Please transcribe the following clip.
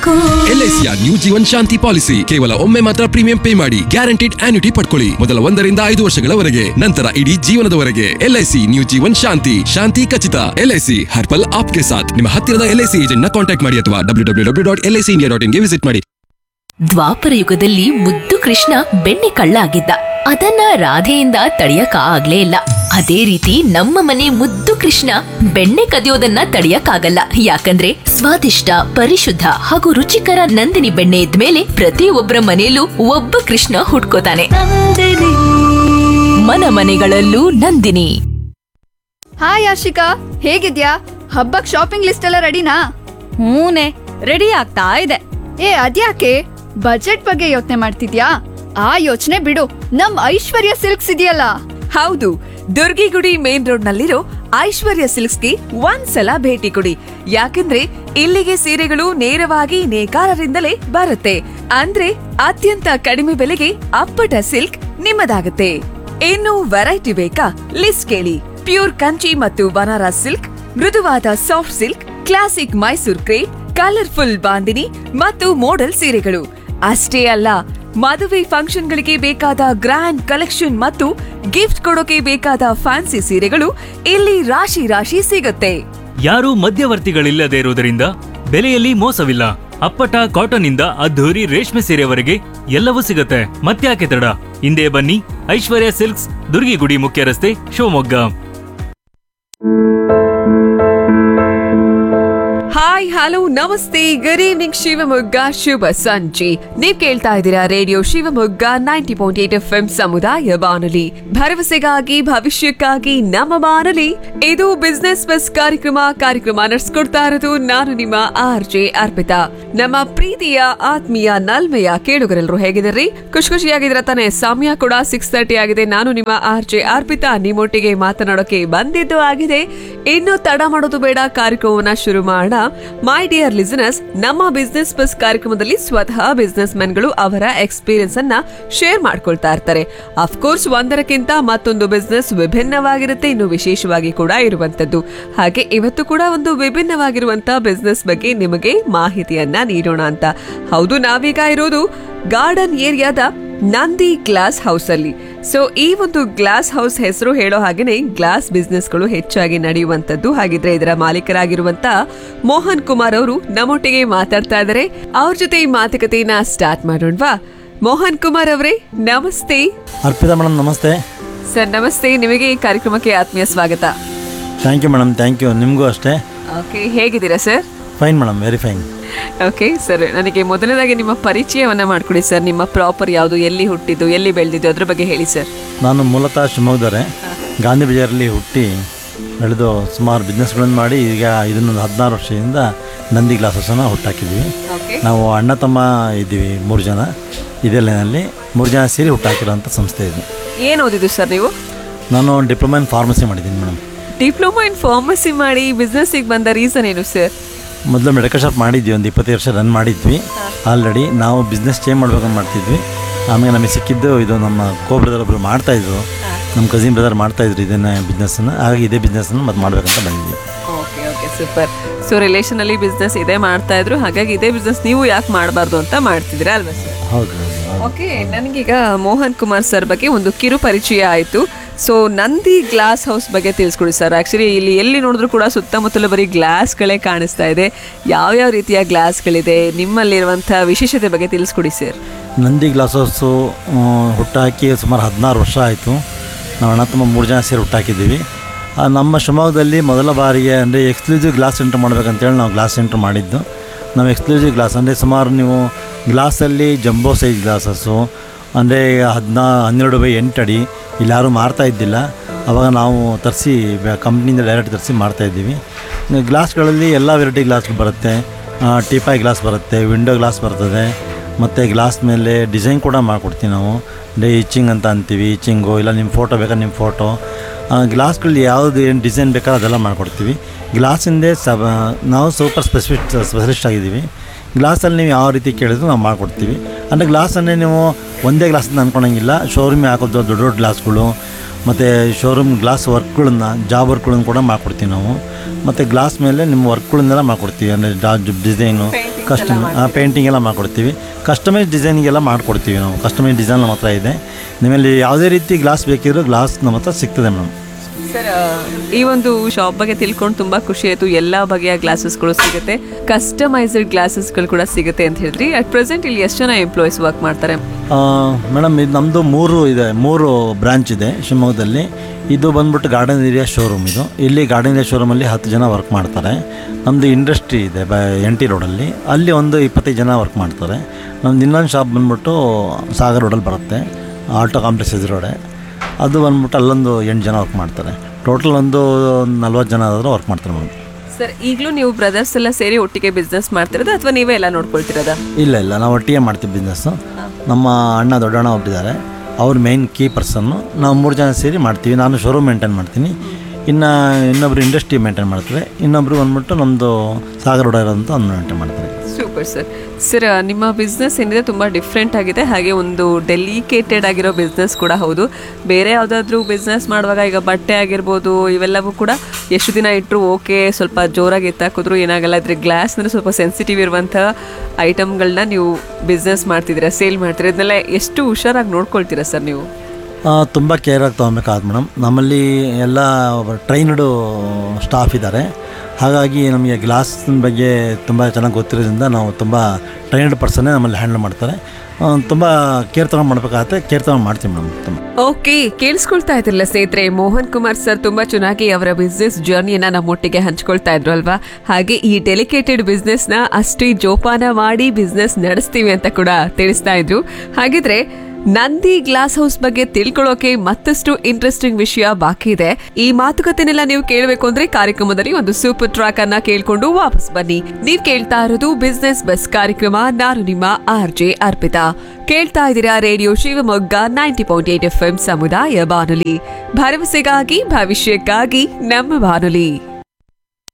ಎಲ್ಐಸಿಯ new Jeevan Shanti policy ಕೇವಲ ಒಮ್ಮೆ ಮಾತ್ರ ಪ್ರೀಮಿಯಂ ಪೇ ಮಾಡಿ ಗ್ಯಾರಂಟಿಡ್ ಆನ್ಯುಟಿ ಪಡ್ಕೊಳ್ಳಿ ಮೊದಲ ಒಂದರಿಂದ ಐದು ವರ್ಷಗಳವರೆಗೆ ನಂತರ ಇಡೀ ಜೀವನದವರೆಗೆ ಎಲ್ಐಸಿ ನ್ಯೂ ಜೀವನ್ ಶಾಂತಿ ಶಾಂತಿ ಖಚಿತ ಎಲ್ಐಸಿ ಹರ್ಪಲ್ ಆಪ್ಗೆ ಸಾಥ್ ನಿಮ್ಮ ಹತ್ತಿರದ ಎಲ್ಐಸಿ ಏಜೆಂಟ್ ನ ಕಾಂಟ್ಯಾಕ್ಟ್ ಮಾಡಿ ಅಥವಾ W W W dot LIC India dot ಇನ್ಗೆ ವಿಸಿಟ್ ಮಾಡಿ ದ್ವಾಪರ ಯುಗದಲ್ಲಿ ಮುದ್ದು ಕೃಷ್ಣ ಬೆಣ್ಣೆ ಕಳ್ಳ ಆಗಿದ್ದ ಅದನ್ನ ರಾಧೆಯಿಂದ ತಡೆಯಕ ಆಗ್ಲೇ ಇಲ್ಲ ಅದೇ ರೀತಿ ನಮ್ಮ ಮನೆ ಮುದ್ದು ಕೃಷ್ಣ ಬೆಣ್ಣೆ ಕದಿಯೋದನ್ನ ತಡೆಯಕ್ಕಾಗಲ್ಲ ಯಾಕಂದ್ರೆ ಸ್ವಾದಿಷ್ಟ ಪರಿಶುದ್ಧ ಹಾಗೂ ರುಚಿಕರ ನಂದಿನಿ ಬೆಣ್ಣೆ ಇದ್ಮೇಲೆ ಪ್ರತಿಯೊಬ್ಬರ ಮನೆಯಲ್ಲೂ ಒಬ್ಬ ಕೃಷ್ಣ ಹುಟ್ಕೋತಾನೆ ಮನ ಮನೆಗಳಲ್ಲೂ ನಂದಿನಿ ಹಾಯ್ ಆಶಿಕಾ ಹೇಗಿದ್ಯಾ ಹಬ್ಬಕ್ ಶಾಪಿಂಗ್ ಲಿಸ್ಟ್ ಎಲ್ಲ ರೆಡಿನಾ ಹೂನೆ ರೆಡಿ ಆಗ್ತಾ ಇದೆ ಏ ಅದ್ಯಾಕೆ ಬಜೆಟ್ ಬಗ್ಗೆ ಯೋಚನೆ ಮಾಡ್ತಿದ್ಯಾ ಆ ಯೋಚನೆ ಬಿಡು ನಮ್ ಐಶ್ವರ್ಯ ಸಿಲ್ಕ್ಸ್ ಇದೆಯಲ್ಲ ಹೌದು ದುರ್ಗಿಗುಡಿ ಮೇನ್ ರೋಡ್ ನಲ್ಲಿರೋ ಐಶ್ವರ್ಯ ಸಿಲ್ಕ್ಸ್ಗೆ ಒಂದ್ಸಲ ಭೇಟಿ ಕೊಡಿ ಯಾಕಂದ್ರೆ ಇಲ್ಲಿಗೆ ಸೀರೆಗಳು ನೇರವಾಗಿ ನೇಕಾರರಿಂದಲೇ ಬರುತ್ತೆ ಅಂದ್ರೆ ಅತ್ಯಂತ ಕಡಿಮೆ ಬೆಲೆಗೆ ಅಪ್ಪಟ ಸಿಲ್ಕ್ ನಿಮ್ಮದಾಗುತ್ತೆ ಇನ್ನು ವೆರೈಟಿ ಬೇಕಾ ಲಿಸ್ಟ್ ಕೇಳಿ ಪ್ಯೂರ್ ಕಂಚಿ ಮತ್ತು ಬನಾರಸ್ ಸಿಲ್ಕ್ ಮೃದುವಾದ soft silk classic Mysore crepe colourful bandhani ಮತ್ತು ಮೋಡಲ್ ಸೀರೆಗಳು ಅಷ್ಟೇ ಅಲ್ಲ ಮದುವೆ ಫಂಕ್ಷನ್ಗಳಿಗೆ ಬೇಕಾದ ಗ್ರ್ಯಾಂಡ್ ಕಲೆಕ್ಷನ್ ಮತ್ತು ಗಿಫ್ಟ್ ಕೊಡೋಕೆ ಬೇಕಾದ ಫ್ಯಾನ್ಸಿ ಸೀರೆಗಳು ಇಲ್ಲಿ ರಾಶಿ ರಾಶಿ ಸಿಗುತ್ತೆ ಯಾರೂ ಮಧ್ಯವರ್ತಿಗಳಿಲ್ಲದೆ ಇರುವುದರಿಂದ ಬೆಲೆಯಲ್ಲಿ ಮೋಸವಿಲ್ಲ ಅಪ್ಪಟ ಕಾಟನ್ ಇಂದ ಅದ್ಧೂರಿ ರೇಷ್ಮೆ ಸೀರೆವರೆಗೆ ಎಲ್ಲವೂ ಸಿಗುತ್ತೆ ಮತ್ತ್ಯಾಕೆ ತಡ ಹಿಂದೆ ಬನ್ನಿ ಐಶ್ವರ್ಯ ಸಿಲ್ಕ್ಸ್ ದುರ್ಗಿಗುಡಿ ಮುಖ್ಯ ರಸ್ತೆ ಶಿವಮೊಗ್ಗ ಹಾಯ್ ಹಲೋ ನಮಸ್ತೆ ಗುಡ್ ಈವ್ನಿಂಗ್ ಶಿವಮೊಗ್ಗ ಶುಭ ಸಂಜೆ ನೀವ್ ಕೇಳ್ತಾ ಇದ್ದೀರಾ radio Shivamogga ninety point eight F M ಸಮುದಾಯ ಬಾನುಲಿ ಭರವಸೆಗಾಗಿ ಭವಿಷ್ಯಕ್ಕಾಗಿ ನಮ್ಮ ಬಾನುಲಿ ಇದು ಬಿಸ್ನೆಸ್ ಬಸ್ ಕಾರ್ಯಕ್ರಮ ಕಾರ್ಯಕ್ರಮ ನಡೆಸ್ಕೊಡ್ತಾ ಇರೋದು ನಾನು ನಿಮ್ಮ ಆರ್ ಜೆ ಅರ್ಪಿತಾ ನಮ್ಮ ಪ್ರೀತಿಯ ಆತ್ಮೀಯ ನಲ್ಮೆಯ ಕೇಳುಗರೆಲ್ಲರೂ ಹೇಗಿದ್ದೀರಿ ಖುಷಿ ಖುಷಿಯಾಗಿದ್ರ ತಾನೆ ಸಮಯ ಕೂಡ ಸಿಕ್ಸ್ ತರ್ಟಿ ಆಗಿದೆ ನಾನು ನಿಮ್ಮ ಆರ್ ಜೆ ಅರ್ಪಿತಾ ನಿಮ್ಮೊಟ್ಟಿಗೆ ಮಾತನಾಡೋಕೆ ಬಂದಿದ್ದು ಆಗಿದೆ ಇನ್ನು ತಡ ಮಾಡೋದು ಬೇಡ ಕಾರ್ಯಕ್ರಮವನ್ನ ಶುರು ಮಾಡೋಣ ಮೈ ಡಿಯರ್ ಲಿಸನರ್ಸ್ ನಮ್ಮ ಬಿಸ್ನೆಸ್ ಬಸ್ ಕಾರ್ಯಕ್ರಮದಲ್ಲಿ ಸ್ವತಃ ಬಿಸ್ನೆಸ್ ಗಳು ಅವರ ಎಕ್ಸ್ಪೀರಿಯನ್ಸ್ ಅನ್ನ ಶೇರ್ ಮಾಡ್ಕೊಳ್ತಾ ಇರ್ತಾರೆ ಅಫ್ಕೋರ್ಸ್ ಒಂದರಕ್ಕಿಂತ ಮತ್ತೊಂದು ಬಿಸ್ನೆಸ್ ವಿಭಿನ್ನವಾಗಿರುತ್ತೆ ಇನ್ನು ವಿಶೇಷವಾಗಿ ಕೂಡ ಇರುವಂತದ್ದು ಹಾಗೆ ಇವತ್ತು ಕೂಡ ಒಂದು ವಿಭಿನ್ನವಾಗಿರುವಂತಹ ಬಿಸ್ನೆಸ್ ಬಗ್ಗೆ ನಿಮಗೆ ಮಾಹಿತಿಯನ್ನ ನೀಡೋಣ ಅಂತ ಹೌದು ನಾವೀಗ ಇರೋದು ಗಾರ್ಡನ್ ಏರಿಯಾದ ನಂದಿ ಗ್ಲಾಸ್ ಹೌಸ್ ಅಲ್ಲಿ ಸೊ ಈ ಒಂದು ಗ್ಲಾಸ್ ಹೌಸ್ ಹೆಸರು ಹೇಳೋ ಹಾಗೇನೆ ಗ್ಲಾಸ್ ಬಿಸ್ನೆಸ್ಗಳು ಹೆಚ್ಚಾಗಿ ನಡೆಯುವಂತದ್ದು ಹಾಗಿದ್ರೆ ಇದರ ಮಾಲೀಕರಾಗಿರುವಂತ ಮೋಹನ್ ಕುಮಾರ್ ಅವರು ನಮ್ಮೊಟ್ಟಿಗೆ ಮಾತಾಡ್ತಾ ಇದ್ದಾರೆ ಅವ್ರ ಜೊತೆ ಈ ಮಾತುಕತೆಯನ್ನ ಸ್ಟಾರ್ಟ್ ಮಾಡೋಣವಾ ಮೋಹನ್ ಕುಮಾರ್ ಅವರೇ ನಮಸ್ತೆ ಅರ್ಪಿತಾ ಮೇಡಮ್ ನಮಸ್ತೆ ಸರ್ ನಮಸ್ತೆ ನಿಮಗೆ ಈ ಕಾರ್ಯಕ್ರಮಕ್ಕೆ ಆತ್ಮೀಯ ಸ್ವಾಗತ thank you madam thank you ನಿಮಗೂ ಅಷ್ಟೇ ಓಕೆ ಹೇಗಿದ್ದೀರಾ sir fine madam very fine okay sir ನನಗೆ ಮೊದಲನೇದಾಗಿ ನಿಮ್ಮ ಪರಿಚಯವನ್ನ ಮಾಡ್ಕೊಡಿ ಸರ್ ನಿಮ್ಮ ಪ್ರಾಪರ್ ಯಾವುದು ಎಲ್ಲಿ ಹುಟ್ಟಿದ್ದು ಎಲ್ಲಿ ಬೆಳೆದಿದ್ದು ಅದ್ರ ಬಗ್ಗೆ ಹೇಳಿ ಸರ್ ನಾನು ಮೂಲತಃ ಶಿವಮೊಗ್ಗದವರೇ ಗಾಂಧಿ ಬಜಾರಲ್ಲಿ ಹುಟ್ಟಿ ಬೆಳೆದು ಸುಮಾರು ಬಿಸ್ನೆಸ್ಗಳನ್ನು ಮಾಡಿ ಈಗ ಇದನ್ನೊಂದು ಹದಿನಾರು ವರ್ಷದಿಂದ ನಂದಿ ಗ್ಲಾಸಸನ್ನು ಹುಟ್ಟಾಕಿದ್ವಿ ಓಕೆ ನಾವು ಅಣ್ಣ ತಮ್ಮ ಇದ್ದೀವಿ ಮೂರು ಜನ ಇದೇ ಲೈನಲ್ಲಿ ಮೂರು ಜನ ಸೇರಿ ಹುಟ್ಟಾಕಿರೋಂಥ ಸಂಸ್ಥೆ ಇದು ಏನು ಓದಿದ್ದು ಸರ್ ನೀವು ನಾನು ಡಿಪ್ಲೊಮಾ ಇನ್ ಫಾರ್ಮಸಿ ಮಾಡಿದ್ದೀನಿ ಮೇಡಮ್ ಡಿಪ್ಲೊಮಾ ಇನ್ ಫಾರ್ಮಸಿ ಮಾಡಿ ಬಿಸ್ನೆಸ್ಸಿಗೆ ಬಂದ ರೀಸನ್ ಏನು ಸರ್ ಮೊದಲು ಮೆಡಿಕಲ್ ಶಾಪ್ ಮಾಡಿದ್ವಿ ಒಂದು ಇಪ್ಪತ್ತೈದು ವರ್ಷ ರನ್ ಮಾಡಿದ್ವಿ ಆಲ್ರೆಡಿ ನಾವು ಬಿಸ್ನೆಸ್ ಚೇಂಜ್ ಮಾಡ್ಬೇಕಂತ ಮಾಡ್ತಿದ್ವಿ ಆಮೇಲೆ ನಮಗೆ ಸಿಕ್ಕಿದ್ದು ಇದು ನಮ್ಮ ಕೋ ಬ್ರದರ್ ಒಬ್ಬರು ಮಾಡ್ತಾಯಿದ್ರು ನಮ್ಮ ಕಸಿನ್ ಬ್ರದರ್ ಮಾಡ್ತಾಯಿದ್ರು ಇದನ್ನು ಬಿಸ್ನೆಸ್ಸನ್ನು ಹಾಗಾಗಿ ಇದೇ ಬಿಸ್ನೆಸ್ಸನ್ನು ಮತ್ತೆ ಮಾಡಬೇಕಂತ ಬಂದಿದ್ವಿ ಓಕೆ ಓಕೆ ಸೂಪರ್ ಸೊ ರಿಲೇಷನಲ್ಲಿ ಬಿಸ್ನೆಸ್ ಇದೇ ಮಾಡ್ತಾ ಇದ್ರು ಹಾಗಾಗಿ ಇದೇ ಬಿಸ್ನೆಸ್ ನೀವು ಯಾಕೆ ಮಾಡಬಾರ್ದು ಅಂತ ಮಾಡ್ತಿದ್ದೀರಾ ಅಲ್ವಾ ಸರ್ ಹೌದು ಹೌದು, ಹೌದು. ಓಕೆ ನನಗೀಗ ಮೋಹನ್ ಕುಮಾರ್ ಸರ್ ಬಗ್ಗೆ ಒಂದು ಕಿರು ಪರಿಚಯ ಆಯಿತು ಸೊ ನಂದಿ ಗ್ಲಾಸ್ ಹೌಸ್ ಬಗ್ಗೆ ತಿಳಿಸ್ಕೊಡಿ ಸರ್ ಆ್ಯಕ್ಚುಲಿ ಇಲ್ಲಿ ಎಲ್ಲಿ ನೋಡಿದ್ರು ಕೂಡ ಸುತ್ತಮುತ್ತಲು ಬರೀ ಗ್ಲಾಸ್ಗಳೇ ಕಾಣಿಸ್ತಾ ಇದೆ ಯಾವ್ಯಾವ ರೀತಿಯ ಗ್ಲಾಸ್ಗಳಿದೆ ನಿಮ್ಮಲ್ಲಿರುವಂಥ ವಿಶೇಷತೆ ಬಗ್ಗೆ ತಿಳಿಸ್ಕೊಡಿ ಸರ್ ನಂದಿ ಗ್ಲಾಸ್ ಹೌಸು ಹುಟ್ಟಾಕಿ ಸುಮಾರು ಹದಿನಾರು ವರ್ಷ ಆಯಿತು ನಾವು ಅಣ್ಣ ತಮ್ಮ ಮೂರು ಜನ ಸೇರಿ ಹುಟ್ಟಾಕಿದ್ದೀವಿ ಆ, ನಮ್ಮ ಶಿವಮೊಗ್ಗದಲ್ಲಿ ಮೊದಲ ಬಾರಿಗೆ ಅಂದರೆ ಎಕ್ಸ್ಕ್ಲೂಸಿವ್ ಗ್ಲಾಸ್ ಸೆಂಟರ್ ಮಾಡಬೇಕಂತೇಳಿ ನಾವು ಗ್ಲಾಸ್ ಸೆಂಟರ್ ಮಾಡಿದ್ದು ನಾವು ಎಕ್ಸ್ಕ್ಲೂಸಿವ್ ಗ್ಲಾಸ್ ಅಂದರೆ ಸುಮಾರು ನೀವು ಗ್ಲಾಸಲ್ಲಿ ಜಂಬೋ ಸೈಜ್ ಗ್ಲಾಸಸ್ಸು ಅಂದರೆ ಹದಿನಾ ಹನ್ನೆರಡು ಬೈ ಎಂಟು ಅಡಿ ಇಲ್ಲಿ ಯಾರೂ ಮಾರ್ತಾ ಇದ್ದಿಲ್ಲ ಆವಾಗ ನಾವು ತರಿಸಿ ಕಂಪ್ನಿಯಿಂದ ಡೈರೆಕ್ಟ್ ತರಿಸಿ ಮಾಡ್ತಾಯಿದ್ದೀವಿ ಗ್ಲಾಸ್ಗಳಲ್ಲಿ ಎಲ್ಲ ವೆರೈಟಿ ಗ್ಲಾಸ್ ಬರುತ್ತೆ ಟೀಪಾಯ್ ಗ್ಲಾಸ್ ಬರುತ್ತೆ ವಿಂಡೋ ಗ್ಲಾಸ್ ಬರ್ತದೆ ಮತ್ತು ಗ್ಲಾಸ್ ಮೇಲೆ ಡಿಸೈನ್ ಕೂಡ ಮಾಡಿಕೊಡ್ತೀವಿ ನಾವು ಡೇ ಇಚ್ಚಿಂಗ್ ಅಂತ ಅಂತೀವಿ ಇಚ್ಚಿಂಗು ಇಲ್ಲ ನಿಮ್ಮ ಫೋಟೋ ಬೇಕಾ ನಿಮ್ಮ ಫೋಟೋ ಗ್ಲಾಸ್ಗಳು ಯಾವುದು ಏನು ಡಿಸೈನ್ ಬೇಕಾದ್ರೆ ಅದೆಲ್ಲ ಮಾಡಿಕೊಡ್ತೀವಿ ಗ್ಲಾಸಿಂದೇ ಸಬ ನಾವು ಸೂಪರ್ ಸ್ಪೆಸಿಫಿಕ್ ಸ್ಪೆಷಲಿಸ್ಟ್ ಆಗಿದ್ದೀವಿ ಗ್ಲಾಸಲ್ಲಿ ನೀವು ಯಾವ ರೀತಿ ಕೇಳಿದ್ರು ನಾವು ಮಾಡಿಕೊಡ್ತೀವಿ ಅಂದರೆ ಗ್ಲಾಸನ್ನೇ ನೀವು ಒಂದೇ ಗ್ಲಾಸ್ ಅಂತ ಅಂದ್ಕೊಳಂಗಿಲ್ಲ ಶೋರೂಮಿಗೆ ಹಾಕೋದು ದೊಡ್ಡ ದೊಡ್ಡ ಗ್ಲಾಸ್ಗಳು ಮತ್ತು ಶೋರೂಮ್ ಗ್ಲಾಸ್ ವರ್ಕ್ಗಳನ್ನ ಜಾಬ್ ವರ್ಕ್ಗಳನ್ನ ಕೂಡ ಮಾಡಿಕೊಡ್ತೀವಿ ನಾವು ಮತ್ತು ಗ್ಲಾಸ್ ಮೇಲೆ ನಿಮ್ಮ ವರ್ಕ್ಗಳನ್ನೆಲ್ಲ ಮಾಡಿಕೊಡ್ತೀವಿ ಅಂದರೆ ಜಾ ಡಿಸೈನು ಕಸ್ಟಮ್ ಪೇಂಟಿಂಗ್ ಎಲ್ಲ ಮಾಡ್ಕೊಡ್ತೀವಿ ಕಸ್ಟಮೈಸ್ ಡಿಸೈನಿಗೆಲ್ಲ ಮಾಡ್ಕೊಡ್ತೀವಿ ನಾವು ಕಸ್ಟಮೈಸ್ ಡಿಸೈನ್ ನಮ್ಮ ಹತ್ರ ಇದೆ ನಿಮ್ಮಲ್ಲಿ ಯಾವುದೇ ರೀತಿ ಗ್ಲಾಸ್ ಬೇಕಿದ್ರೂ ಗ್ಲಾಸ್ ನಮ್ಮ ಹತ್ರ ಸಿಗ್ತದೆ ಮೇಡಮ್ ಸರ್ ಈ ಒಂದು ಶಾಪ್ ಬಗ್ಗೆ ತಿಳ್ಕೊಂಡು ತುಂಬಾ ಖುಷಿ ಆಯ್ತು ಎಲ್ಲಾ ಬಗೆಯ ಗ್ಲಾಸಸ್ಗಳು ಸಿಗುತ್ತೆ ಕಸ್ಟಮೈಸ್ಡ್ ಗ್ಲಾಸಸ್ಗಳು ಕೂಡ ಸಿಗುತ್ತೆ ಅಂತ ಹೇಳಿದ್ರಿ ಅಟ್ ಪ್ರೆಸೆಂಟ್ ಇಲ್ಲಿ ಎಷ್ಟು ಜನ ಎಂಪ್ಲಾಯೀಸ್ ವರ್ಕ್ ಮಾಡ್ತಾರೆ ಮೇಡಮ್ ಇದು ನಮ್ಮದು ಮೂರು ಇದೆ ಮೂರು ಬ್ರಾಂಚ್ ಇದೆ ಶಿವಮೊಗ್ಗದಲ್ಲಿ ಇದು ಬಂದ್ಬಿಟ್ಟು ಗಾರ್ಡನ್ ಏರಿಯಾ ಶೋರೂಮ್ ಇದು ಇಲ್ಲಿ ಗಾರ್ಡನ್ ಏರಿಯಾ ಶೋರೂಮಲ್ಲಿ ಹತ್ತು ಜನ ವರ್ಕ್ ಮಾಡ್ತಾರೆ ನಮ್ಮದು ಇಂಡಸ್ಟ್ರಿ ಇದೆ ಬ ಎನ್ ಟಿ ರೋಡಲ್ಲಿ ಅಲ್ಲಿ ಒಂದು ಇಪ್ಪತ್ತೈದು ಜನ ವರ್ಕ್ ಮಾಡ್ತಾರೆ ನಮ್ದು ಇನ್ನೊಂದು ಶಾಪ್ ಬಂದ್ಬಿಟ್ಟು ಸಾಗರ್ ರೋಡಲ್ಲಿ ಬರುತ್ತೆ ಆಲ್ಟೋ ಕಾಂಪ್ಲೆಕ್ಸ್ ಎದುರುಗಡೆ ಅದು ಬಂದ್ಬಿಟ್ಟು ಅಲ್ಲೊಂದು ಎಂಟು ಜನ ವರ್ಕ್ ಮಾಡ್ತಾರೆ ಟೋಟಲ್ ಒಂದು ನಲ್ವತ್ತು ಜನ ಆದರೂ ವರ್ಕ್ ಮಾಡ್ತಾರೆ ಮೇಡಮ್ ಸರ್ ಈಗಲೂ ನೀವು ಬ್ರದರ್ಸ್ ಎಲ್ಲ ಸೇರಿ ಒಟ್ಟಿಗೆ ಬಿಸ್ನೆಸ್ ಮಾಡ್ತಿರೋದು ಅಥವಾ ನೀವೇ ಎಲ್ಲ ನೋಡ್ಕೊಳ್ತಿರೋದಾ ಇಲ್ಲ ಇಲ್ಲ ನಾವು ಒಟ್ಟಿಗೆ ಮಾಡ್ತೀವಿ ಬಿಸ್ನೆಸ್ಸು ನಮ್ಮ ಅಣ್ಣ ದೊಡ್ಡಣ್ಣ ಒಬ್ಬಿದ್ದಾರೆ ಅವ್ರು ಮೇಯ್ನ್ ಕೀ ಪರ್ಸನ್ನು ನಾವು ಮೂರು ಜನ ಸೇರಿ ಮಾಡ್ತೀವಿ ನಾನು ಶೋರೂಮ್ ಮೇಂಟೈನ್ ಮಾಡ್ತೀನಿ ಇನ್ನು ಇನ್ನೊಬ್ರು ಇಂಡಸ್ಟ್ರಿ ಮೇಂಟೈನ್ ಮಾಡ್ತಾರೆ ಇನ್ನೊಬ್ರು ಬಂದ್ಬಿಟ್ಟು ನಮ್ಮದು ಸಾಗರ್ ರೋಡ್ ಇರೋಂಥ ಒಂದು ಮೇಂಟೈನ್ ಮಾಡ್ತಾರೆ ಸೂಪರ್ ಸರ್ ಸರ್ ನಿಮ್ಮ ಬಿಸ್ನೆಸ್ ಏನಿದೆ ತುಂಬ ಡಿಫ್ರೆಂಟ್ ಆಗಿದೆ ಹಾಗೆ ಒಂದು ಡೆಲಿಕೇಟೆಡ್ ಆಗಿರೋ ಬಿಸ್ನೆಸ್ ಕೂಡ ಹೌದು ಬೇರೆ ಯಾವುದಾದ್ರೂ ಬಿಸ್ನೆಸ್ ಮಾಡುವಾಗ ಈಗ ಬಟ್ಟೆ ಆಗಿರ್ಬೋದು ಇವೆಲ್ಲವೂ ಕೂಡ ಎಷ್ಟು ದಿನ ಇಟ್ಟರು ಓಕೆ ಸ್ವಲ್ಪ ಜೋರಾಗಿ ಎತ್ತಾಕಿದ್ರು ಏನಾಗಲ್ಲ ಇದ್ರೆ ಗ್ಲಾಸ್ ಅಂದರೆ ಸ್ವಲ್ಪ ಸೆನ್ಸಿಟಿವ್ ಇರುವಂಥ ಐಟಮ್ಗಳನ್ನ ನೀವು ಬಿಸ್ನೆಸ್ ಮಾಡ್ತಿದ್ದೀರಾ ಸೇಲ್ ಮಾಡ್ತೀರಾ ಇದನ್ನೆಲ್ಲ ಎಷ್ಟು ಹುಷಾರಾಗಿ ನೋಡ್ಕೊಳ್ತೀರಾ ಸರ್ ನೀವು ತುಂಬ ಕೇರಾಗಿ ತೊಗೊಬೇಕಾದ್ ಮೇಡಮ್ ನಮ್ಮಲ್ಲಿ ಎಲ್ಲ ಟ್ರೈನ್ಡು ಸ್ಟಾಫ್ ಇದ್ದಾರೆ ಹಾಗಾಗಿ ನಮಗೆ ಗ್ಲಾಸ್ ಬಗ್ಗೆ ತುಂಬ ಚೆನ್ನಾಗಿ ಗೊತ್ತಿರೋದ್ರಿಂದ ನಾವು ತುಂಬ ಟ್ರೈನ್ಡ್ ಪರ್ಸನ್ನೇ ನಮ್ಮಲ್ಲಿ ಹ್ಯಾಂಡಲ್ ಮಾಡ್ತಾರೆ ತುಂಬ ಕೇರ್ ತೊಗೊಂಡು ಮಾಡಬೇಕಾಗತ್ತೆ ಕೇರ್ ತೊಗೊಂಡು ಮಾಡ್ತೀವಿ ಮೇಡಮ್ ತುಂಬ ಓಕೆ ಕೇಳಿಸ್ಕೊಳ್ತಾ ಇದ್ರಲ್ಲ ಸ್ನೇಹಿತರೆ ಮೋಹನ್ ಕುಮಾರ್ ಸರ್ ತುಂಬಾ ಚೆನ್ನಾಗಿ ಅವರ ಬಿಸ್ನೆಸ್ ಜರ್ನಿಯನ್ನ ನಮ್ಮೊಟ್ಟಿಗೆ ಹಂಚ್ಕೊಳ್ತಾ ಇದ್ರು ಅಲ್ವಾ ಹಾಗೆ ಈ ಡೆಲಿಕೇಟೆಡ್ ಬಿಸ್ನೆಸ್ ನ ಅಷ್ಟೇ ಜೋಪಾನ ಮಾಡಿ ಬಿಸ್ನೆಸ್ ನಡೆಸ್ತೀವಿ ಅಂತ ಕೂಡ ತಿಳಿಸ್ತಾ ಇದ್ರು ಹಾಗಿದ್ರೆ ನಂದಿ ಗ್ಲಾಸ್ ಹೌಸ್ ಬಗ್ಗೆ ತಿಳ್ಕೊಳ್ಳೋಕೆ ಮತ್ತಷ್ಟು ಇಂಟ್ರೆಸ್ಟಿಂಗ್ ವಿಷಯ ಬಾಕಿ ಇದೆ ಈ ಮಾತುಕತೆನೆಲ್ಲ ನೀವು ಕೇಳಬೇಕು ಅಂದ್ರೆ ಕಾರ್ಯಕ್ರಮದಲ್ಲಿ ಒಂದು ಸೂಪರ್ ಟ್ರಾಕ್ ಅನ್ನ ಕೇಳ್ಕೊಂಡು ವಾಪಸ್ ಬನ್ನಿ ನೀವ್ ಕೇಳ್ತಾ ಇರೋದು ಬಿಸ್ನೆಸ್ ಬಸ್ ಕಾರ್ಯಕ್ರಮ ನಾನು ನಿಮ್ಮ ಆರ್ ಜೆ ಅರ್ಪಿತಾ ಕೇಳ್ತಾ ಇದ್ದೀರಾ radio Shivamogga ninety point eight F M ಸಮುದಾಯ ಬಾನುಲಿ ಭರವಸೆಗಾಗಿ ಭವಿಷ್ಯಕ್ಕಾಗಿ ನಮ್ಮ ಬಾನುಲಿ